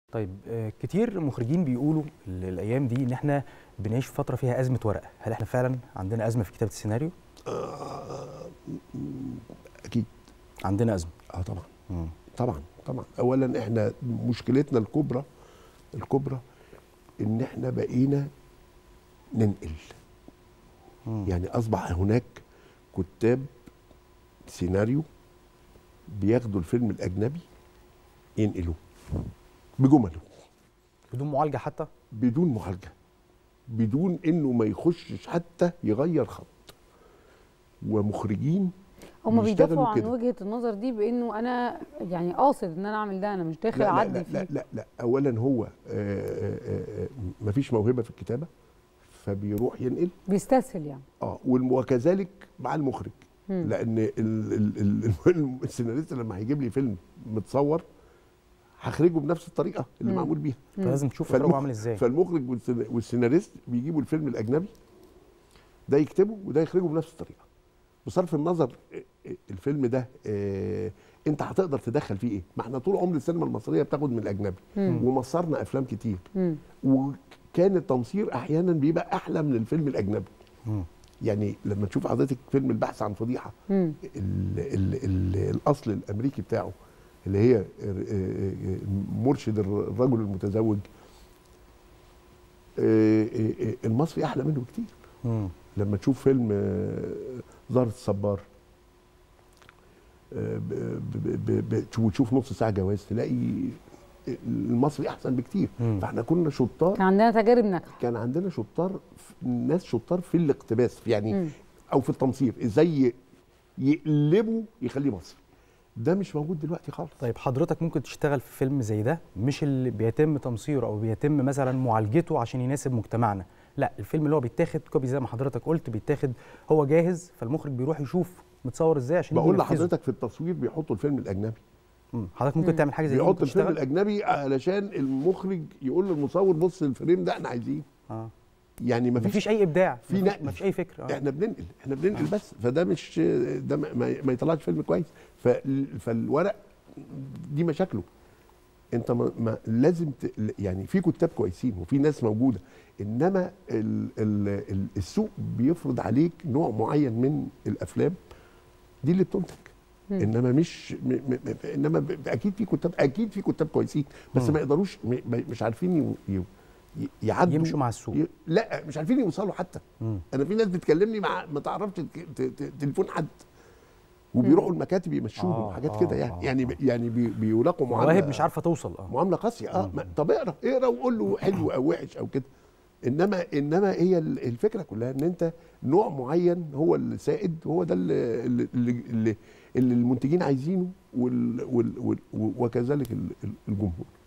طيب آه، كتير مخرجين بيقولوا ال- الايام دي ان احنا بنعيش في فتره فيها ازمه ورقه هل احنا فعلا عندنا ازمه في كتابه السيناريو اكيد عندنا ازمه اه طبعا مم. طبعا طبعا اولا احنا مشكلتنا الكبرى الكبرى ان احنا بقينا ننقل مم. يعني اصبح هناك كتاب سيناريو بياخدوا الفيلم الاجنبي ينقلوه بجمله بدون معالجه حتى بدون معالجه بدون انه ما يخشش حتى يغير خط ومخرجين هما بيشتغلوا بيدافعوا عن كده. وجهه النظر دي بانه انا يعني قاصد ان انا اعمل ده انا مش داخل لا لا اعدل لا, فيه لا لا لا اولا هو ما فيش موهبه في الكتابه فبيروح ينقل بيستسهل يعني اه والم- وكذلك مع المخرج مم. لان ال- ال- ال- ال- السيناريست لما هيجيب لي فيلم متصور هخرجه بنفس الطريقه اللي مم. معمول بيها فلازم تشوف فالمخ- اخراجه عامل ازاي فالمخرج والسين- والسيناريست بيجيبوا الفيلم الاجنبي ده يكتبه وده يخرجه بنفس الطريقه بصرف النظر آه، آه، الفيلم ده آه، انت هتقدر تدخل فيه ايه ما احنا طول عمر السينما المصريه بتاخد من الاجنبي مم. ومصرنا افلام كتير مم. وكان التمصير احيانا بيبقى احلى من الفيلم الاجنبي مم. يعني لما تشوف حضرتك فيلم البحث عن فضيحه مم. ال ال ال الاصل الامريكي بتاعه اللي هي آه، آه، مرشد الرجل المتزوج آه، آه، آه، المصري احلى منه بكتير مم. لما تشوف فيلم آه، زهرة الصبار آه، ب- ب- ب- ب- وتشوف نص ساعه جواز تلاقي المصري احسن بكتير مم. فاحنا كنا شطار كان عندنا تجارب ناجحه كان عندنا شطار ناس شطار في الاقتباس يعني مم. او في التمصير ازاي يقلبوا يخليه مصري ده مش موجود دلوقتي خالص طيب حضرتك ممكن تشتغل في فيلم زي ده مش اللي بيتم تمصيره او بيتم مثلا معالجته عشان يناسب مجتمعنا لا الفيلم اللي هو بيتاخد كوبي زي ما حضرتك قلت بيتاخد هو جاهز فالمخرج بيروح يشوف متصور ازاي عشان يجي بقول ينفذه. لحضرتك في التصوير بيحطوا الفيلم الاجنبي مم. حضرتك ممكن مم. تعمل حاجه زي دي بيحط ممكن الفيلم تشتغل؟ الاجنبي علشان المخرج يقول للمصور بص الفريم ده احنا عايزينه اه يعني ما مفيش فيش اي ابداع في مفيش, نقل. مفيش اي فكره آه. احنا بننقل احنا بننقل بس فده مش ده ما, ما- ما يطلعش فيلم كويس فال- فالورق دي مشاكله انت ما, ما لازم ت... يعني في كتاب كويسين وفي ناس موجوده انما ال... ال... ال- السوق بيفرض عليك نوع معين من الافلام دي اللي بتنتج مم. انما مش م... م... م- انما ب... اكيد في كتاب اكيد في كتاب كويسين بس مم. ما يقدروش م... م- مش عارفين ي... ي... يعدوا يمشوا مع السوق ي... لا مش عارفين يوصلوا حتى مم. انا في ناس بتكلمني مع ما تعرفش تك- ت- ت- تليفون حد وبيروحوا المكاتب يمشوهم آه، وحاجات آه، كده يعني آه، يعني آه. ب- يعني بي- بيلاقوا معامله مواهب مش عارفه توصل اه معامله قاسيه اه مم. ما- طب اقرا اقرا وقول له حلو او وحش او كده انما انما هي ال- الفكره كلها ان انت نوع معين هو السائد هو ده اللي, اللي, اللي, اللي المنتجين عايزينه وال وال وال وكذلك ال- ال- الجمهور